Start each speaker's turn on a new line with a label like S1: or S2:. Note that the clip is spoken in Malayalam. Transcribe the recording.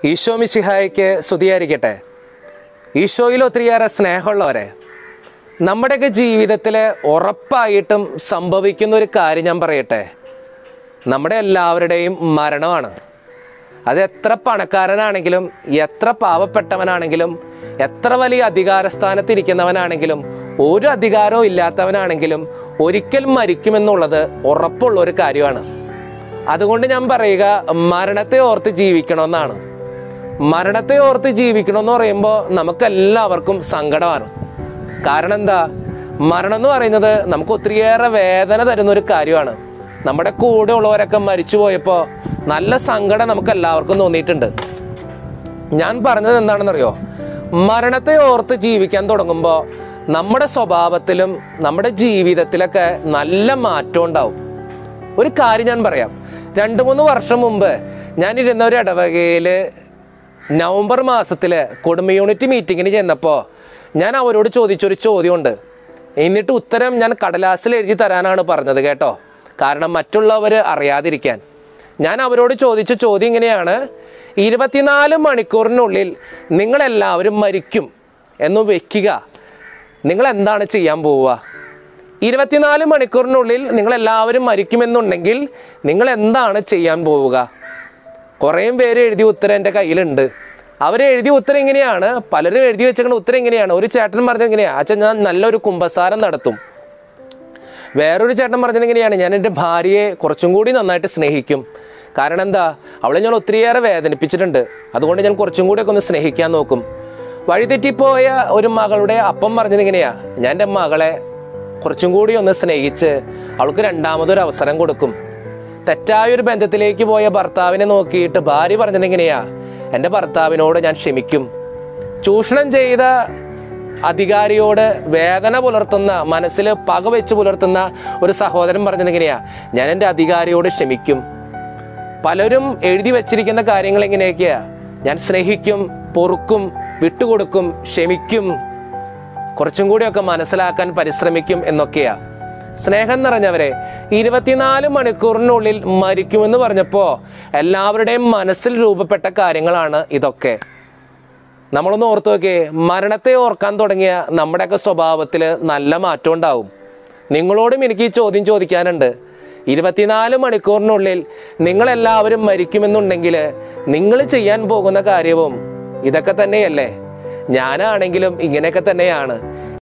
S1: ഈശോ മിശിഹായ്ക്ക് സ്തുതിയായിരിക്കട്ടെ ഈശോയിൽ ഒത്തിരിയേറെ സ്നേഹമുള്ളവരെ നമ്മുടെയൊക്കെ ജീവിതത്തിൽ ഉറപ്പായിട്ടും സംഭവിക്കുന്ന ഒരു കാര്യം ഞാൻ പറയട്ടെ നമ്മുടെ എല്ലാവരുടെയും മരണമാണ് അത് എത്ര പണക്കാരനാണെങ്കിലും എത്ര പാവപ്പെട്ടവനാണെങ്കിലും എത്ര വലിയ അധികാരസ്ഥാനത്തിരിക്കുന്നവനാണെങ്കിലും ഒരു അധികാരവും ഇല്ലാത്തവനാണെങ്കിലും ഒരിക്കൽ മരിക്കുമെന്നുള്ളത് ഉറപ്പുള്ള ഒരു കാര്യമാണ് അതുകൊണ്ട് ഞാൻ പറയുക മരണത്തെ ഓർത്ത് ജീവിക്കണമെന്നാണ് മരണത്തെ ഓർത്ത് ജീവിക്കണമെന്ന് പറയുമ്പോൾ നമുക്കെല്ലാവർക്കും സങ്കടമാണ് കാരണം എന്താ മരണം എന്ന് പറയുന്നത് നമുക്ക് ഒത്തിരിയേറെ വേദന തരുന്ന ഒരു കാര്യമാണ് നമ്മുടെ കൂടെ ഉള്ളവരൊക്കെ മരിച്ചു പോയപ്പോൾ നല്ല സങ്കടം നമുക്ക് എല്ലാവർക്കും തോന്നിയിട്ടുണ്ട് ഞാൻ പറഞ്ഞത് എന്താണെന്നറിയോ മരണത്തെ ഓർത്ത് ജീവിക്കാൻ തുടങ്ങുമ്പോൾ നമ്മുടെ സ്വഭാവത്തിലും നമ്മുടെ ജീവിതത്തിലൊക്കെ നല്ല മാറ്റം ഉണ്ടാവും ഒരു കാര്യം ഞാൻ പറയാം രണ്ട് മൂന്ന് വർഷം മുമ്പ് ഞാൻ ഇരുന്ന ഒരു ഇടവകയിൽ നവംബർ മാസത്തിൽ കുടുംബ യൂണിറ്റ് മീറ്റിങ്ങിന് ചെന്നപ്പോൾ ഞാൻ അവരോട് ചോദിച്ചൊരു ചോദ്യമുണ്ട് എന്നിട്ട് ഉത്തരം ഞാൻ കടലാസിൽ എഴുതി തരാനാണ് പറഞ്ഞത് കേട്ടോ കാരണം മറ്റുള്ളവർ അറിയാതിരിക്കാൻ ഞാൻ അവരോട് ചോദിച്ച ചോദ്യം ഇങ്ങനെയാണ് ഇരുപത്തിനാല് മണിക്കൂറിനുള്ളിൽ നിങ്ങളെല്ലാവരും മരിക്കും എന്ന് വെക്കുക നിങ്ങൾ എന്താണ് ചെയ്യാൻ പോവുക ഇരുപത്തിനാല് മണിക്കൂറിനുള്ളിൽ നിങ്ങൾ എല്ലാവരും മരിക്കുമെന്നുണ്ടെങ്കിൽ നിങ്ങൾ എന്താണ് ചെയ്യാൻ പോവുക കുറേ പേര് എഴുതിയ ഉത്തരം എൻ്റെ കയ്യിലുണ്ട് അവർ എഴുതിയ ഉത്തരം ഇങ്ങനെയാണ് പലരും എഴുതി വെച്ചേക്കുന്ന ഉത്തരം ഇങ്ങനെയാണ് ഒരു ചേട്ടൻ പറഞ്ഞത് ഇങ്ങനെയാണ് അച്ഛൻ ഞാൻ നല്ലൊരു കുമ്പസാരം നടത്തും വേറൊരു ചേട്ടൻ പറഞ്ഞത് ഇങ്ങനെയാണ് ഞാൻ എൻ്റെ ഭാര്യയെ കുറച്ചും കൂടി നന്നായിട്ട് സ്നേഹിക്കും കാരണം എന്താ അവളെ ഞാൻ ഒത്തിരിയേറെ വേദനിപ്പിച്ചിട്ടുണ്ട് അതുകൊണ്ട് ഞാൻ കുറച്ചും കൂടിയൊക്കെ ഒന്ന് സ്നേഹിക്കാൻ നോക്കും വഴിതെറ്റിപ്പോയ ഒരു മകളുടെ അപ്പം പറഞ്ഞത് ഇങ്ങനെയാ ഞാൻ എൻ്റെ മകളെ കുറച്ചും കൂടി ഒന്ന് സ്നേഹിച്ച് അവൾക്ക് രണ്ടാമതൊരു അവസരം കൊടുക്കും തെറ്റായ ഒരു ബന്ധത്തിലേക്ക് പോയ ഭർത്താവിനെ നോക്കിയിട്ട് ഭാര്യ പറഞ്ഞത് എങ്ങനെയാ എൻ്റെ ഭർത്താവിനോട് ഞാൻ ക്ഷമിക്കും ചൂഷണം ചെയ്ത അധികാരിയോട് വേദന പുലർത്തുന്ന മനസ്സിൽ പക വെച്ച് പുലർത്തുന്ന ഒരു സഹോദരൻ പറഞ്ഞത് എങ്ങനെയാ ഞാൻ എൻ്റെ അധികാരിയോട് ക്ഷമിക്കും പലരും എഴുതി വച്ചിരിക്കുന്ന കാര്യങ്ങൾ എങ്ങനെയൊക്കെയാ ഞാൻ സ്നേഹിക്കും പൊറുക്കും വിട്ടുകൊടുക്കും ക്ഷമിക്കും കുറച്ചും കൂടിയൊക്കെ മനസ്സിലാക്കാൻ പരിശ്രമിക്കും എന്നൊക്കെയാ സ്നേഹം നിറഞ്ഞവരെ ഇരുപത്തിനാല് മണിക്കൂറിനുള്ളിൽ മരിക്കുമെന്ന് പറഞ്ഞപ്പോൾ എല്ലാവരുടെയും മനസ്സിൽ രൂപപ്പെട്ട കാര്യങ്ങളാണ് ഇതൊക്കെ നമ്മളൊന്ന് ഓർത്ത് നോക്കിയേ മരണത്തെ ഓർക്കാൻ തുടങ്ങിയ നമ്മുടെയൊക്കെ സ്വഭാവത്തിൽ നല്ല മാറ്റം ഉണ്ടാവും നിങ്ങളോടും എനിക്ക് ഈ ചോദ്യം ചോദിക്കാനുണ്ട് ഇരുപത്തിനാല് മണിക്കൂറിനുള്ളിൽ നിങ്ങളെല്ലാവരും മരിക്കുമെന്നുണ്ടെങ്കിൽ നിങ്ങൾ ചെയ്യാൻ പോകുന്ന കാര്യവും ഇതൊക്കെ തന്നെയല്ലേ ഞാനാണെങ്കിലും ഇങ്ങനെയൊക്കെ തന്നെയാണ്